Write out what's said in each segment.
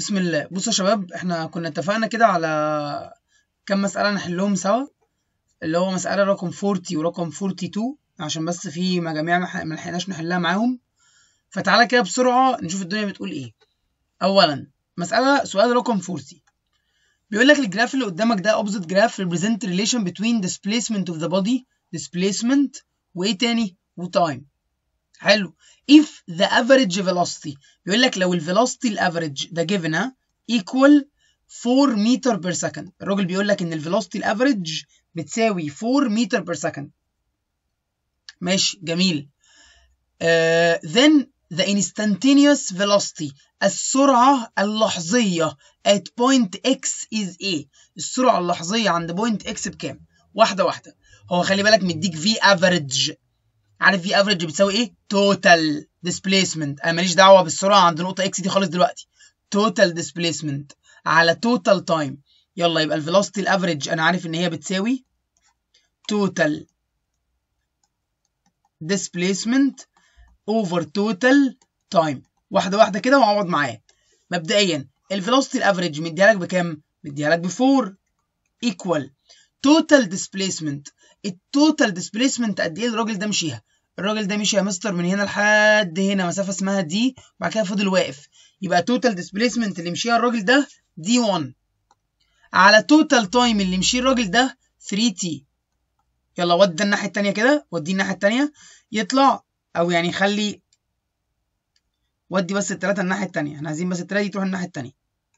بسم الله بصوا يا شباب احنا كنا اتفقنا كده على كام مسألة نحلهم سوا اللي هو مسألة رقم 40 ورقم 42 عشان بس في مجاميع ما لحقناش نحلها معاهم فتعالى كده بسرعة نشوف الدنيا بتقول ايه أولا مسألة سؤال رقم 40 بيقول لك الجراف اللي قدامك ده opposite graph represent relation between displacement of the body displacement وايه تاني وتايم حلو if the average velocity بيقول لك لو الفيلوسيتي الافريج ده given ها equal 4 متر بير سكند الراجل بيقول لك ان الفيلوسيتي الافريج بتساوي 4 متر بير سكند ماشي جميل uh, then the instantaneous velocity السرعة اللحظية at point x is a السرعة اللحظية عند point x بكام واحدة واحدة هو خلي بالك مديك v average عارف في افريج بتساوي ايه توتال ديسبيسمنت انا ماليش دعوه بالسرعه عند نقطه اكس دي خالص دلوقتي توتال ديسبيسمنت على توتال تايم يلا يبقى الفيلوسيتي الافريج انا عارف ان هي بتساوي توتال ديسبيسمنت اوفر توتال تايم واحده واحده كده وعوض معايا مبدئيا الفيلوسيتي الافريج مديها لك بكام مديها لك ب 4 ايكوال توتال ديسبيسمنت التوتال ديسبيسمنت قد ايه الراجل ده مشيها الراجل ده مشي يا مستر من هنا لحد هنا مسافه اسمها دي وبعد كده فضل واقف يبقى توتال ديسبيسمنت اللي مشيها الراجل ده دي 1 على توتال تايم اللي مشيه الراجل ده 3 تي يلا ودي ده الناحيه التانيه كده ودي الناحيه التانيه يطلع او يعني خلي ودي بس التلاته الناحيه التانيه احنا عايزين بس التلاته دي تروح الناحيه التانيه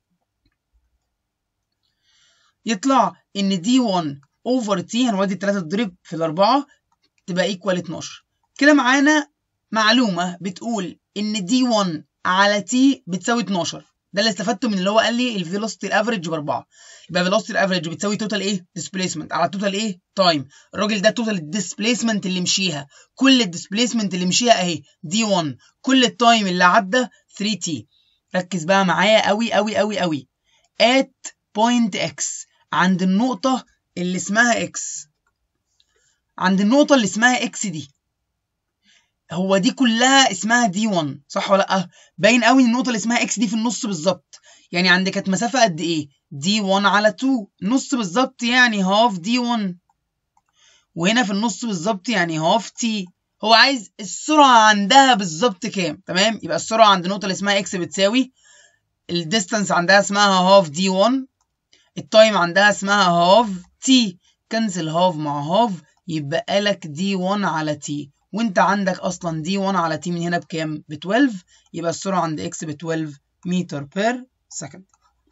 يطلع ان دي 1 اوفر تي هنودي التلاته تضرب في الاربعه تبقى ايكوال 12 كده معانا معلومه بتقول ان دي 1 على تي بتساوي 12 ده اللي استفدته من اللي هو قال لي الفيلوسيتي الافريج باربعه يبقى الفيلوسيتي الافريج بتساوي توتال ايه ديسبيسمنت على توتال ايه تايم الراجل ده توتال الديسبيسمنت اللي مشيها كل الديسبيسمنت اللي مشيها اهي دي 1 كل التايم اللي عدى 3 تي ركز بقى معايا قوي قوي قوي قوي at point x عند النقطه اللي اسمها اكس عند النقطة اللي اسمها اكس دي هو دي كلها اسمها دي 1 صح ولا لا باين قوي النقطة اللي اسمها اكس دي في النص بالظبط يعني عندك كانت مسافة قد ايه دي 1 على 2 نص بالظبط يعني هاف دي 1 وهنا في النص بالظبط يعني هاف تي هو عايز السرعة عندها بالظبط كام تمام يبقى السرعة عند النقطة اللي اسمها اكس بتساوي الديستانس عندها اسمها هاف دي 1 التايم عندها اسمها هاف تي كنسل هاف مع هاف يبقى لك دي 1 على تي وانت عندك اصلا دي 1 على تي من هنا بكام ب 12 يبقى السرعه عند اكس ب 12 متر بير سكند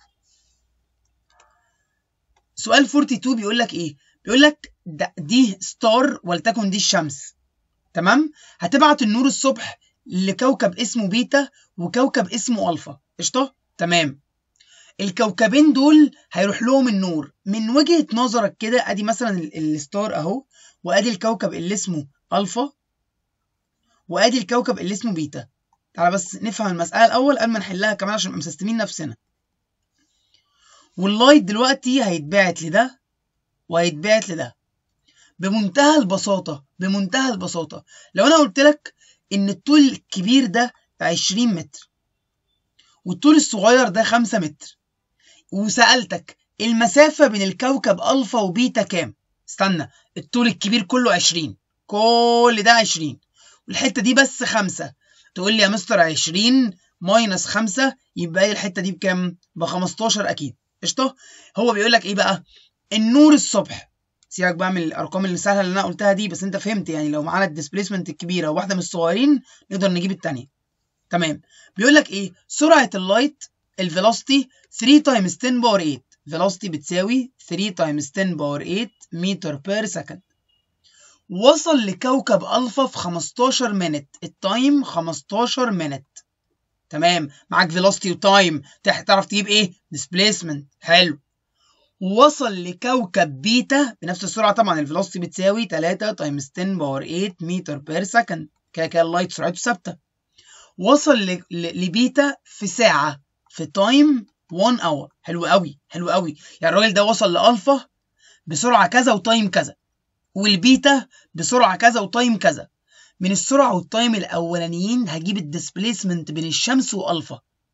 سؤال 42 بيقول لك ايه بيقول لك دي ستار ولتكن دي الشمس تمام هتبعت النور الصبح لكوكب اسمه بيتا وكوكب اسمه الفا قشطه تمام الكوكبين دول هيروح لهم النور من وجهة نظرك كده ادي مثلا الستار اهو وادي الكوكب اللي اسمه الفا وادي الكوكب اللي اسمه بيتا تعالى بس نفهم المسألة الأول قبل ما نحلها كمان عشان مسستمين نفسنا واللايت دلوقتي هيتبعت لده وهيتبعت لده بمنتهى البساطة بمنتهى البساطة لو أنا قلت لك إن الطول الكبير ده 20 متر والطول الصغير ده 5 متر وسألتك المسافة بين الكوكب ألفا وبيتا كام؟ استنى الطول الكبير كله 20 كل ده 20 والحتة دي بس 5 تقول لي يا مستر 20 ماينس 5 يبقى الحتة دي بكام؟ ب 15 أكيد قشطة؟ هو بيقول لك إيه بقى؟ النور الصبح سيبك بقى من الأرقام اللي سهلة اللي أنا قلتها دي بس أنت فهمت يعني لو معانا الديسبيسمنت الكبيرة وواحدة من الصغيرين نقدر نجيب التانية تمام بيقول لك إيه؟ سرعة اللايت الفيلوسيتي 3 تايمز 10 باور 8 فيلوسيتي بتساوي 3 تايمز 10 باور 8 متر بير سكند وصل لكوكب الفا في 15 مينت التايم 15 مينت تمام معاك فيلوسيتي وتايم تعرف تجيب ايه ديسبيسمنت حلو وصل لكوكب بيتا بنفس السرعه طبعا الفيلوسيتي بتساوي 3 تايمز 10 باور 8 متر بير سكند كده كده اللايت سرعته ثابته وصل لبيتا في ساعه في تايم 1 اور حلو قوي حلو قوي يعني الراجل ده وصل لالفا بسرعه كذا وتايم كذا والبيتا بسرعه كذا وتايم كذا من السرعه والتايم الاولانيين هجيب الديسبيسمنت بين الشمس والفا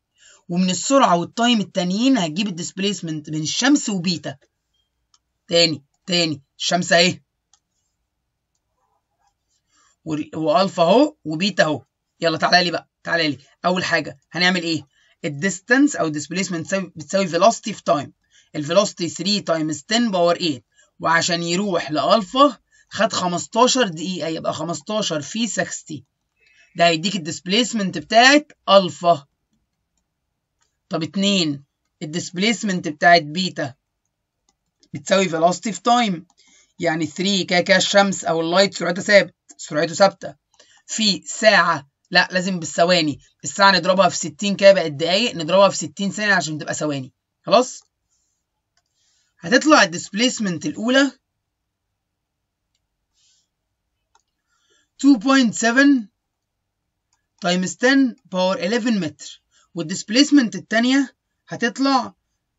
ومن السرعة والتايم التانيين هتجيب الديسبيسمنت من الشمس وبيتا تاني تاني الشمس اهي والفا اهو وبيتا اهو يلا تعالى لي بقى تعالى لي اول حاجه هنعمل ايه الديستانس او الديسبيسمنت بتساوي فيلوسيتي في تايم الفيلوسيتي 3 تايمز 10 باور 8 وعشان يروح لالفا خد 15 دقيقه يبقى 15 في 60 ده هيديك الديسبيسمنت بتاعت الفا طب 2 الديسبيسمنت بتاعت بيتا بتساوي فيلوسيتي في تايم يعني 3 كده كده الشمس او اللايت سرعتها ثابت سرعته ثابته في ساعه لا لازم بالثواني الساعه نضربها في 60 كده بقت دقايق نضربها في 60 ثانيه عشان تبقى ثواني خلاص هتطلع الديسبيسمنت الاولى 2.7 تايمز 10 باور 11 متر والديسبيسمنت الثانيه هتطلع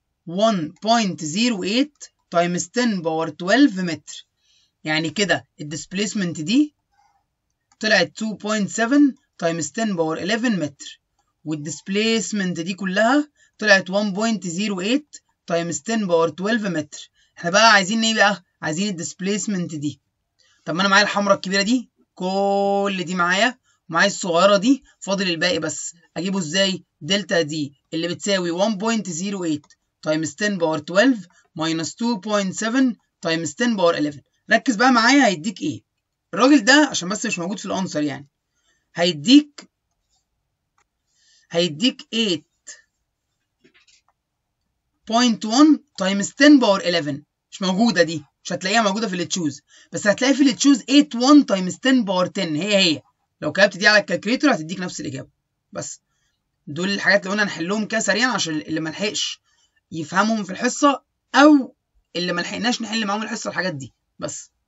1.08 تايمز 10 باور 12 متر يعني كده الديسبيسمنت دي طلعت 2.7 تايمز 10 باور 11 متر والديسبيسمنت دي كلها طلعت 1.08 تايمز 10 باور 12 متر احنا بقى عايزين ايه بقى عايزين الديسبيسمنت دي طب ما انا معايا الحمراء الكبيره دي كل دي معايا ومعايا الصغيره دي فاضل الباقي بس اجيبه ازاي دلتا دي اللي بتساوي 1.08 تايمز 10 باور 12 ماينس 2.7 تايمز 10 باور 11 ركز بقى معايا هيديك ايه الراجل ده عشان بس مش موجود في الانسر يعني هيديك هيديك 8.1 تايمز 10 باور 11 مش موجوده دي مش هتلاقيها موجوده في التشوز بس هتلاقي في التشوز 8.1 تايمز 10 باور 10 هي هي لو كتبت دي على الكالكوليتر هتديك نفس الاجابه بس دول الحاجات اللي قلنا نحلهم كده سريعا عشان اللي ما لحقش يفهمهم في الحصه او اللي ما لحقناش نحل معاهم الحصه الحاجات دي بس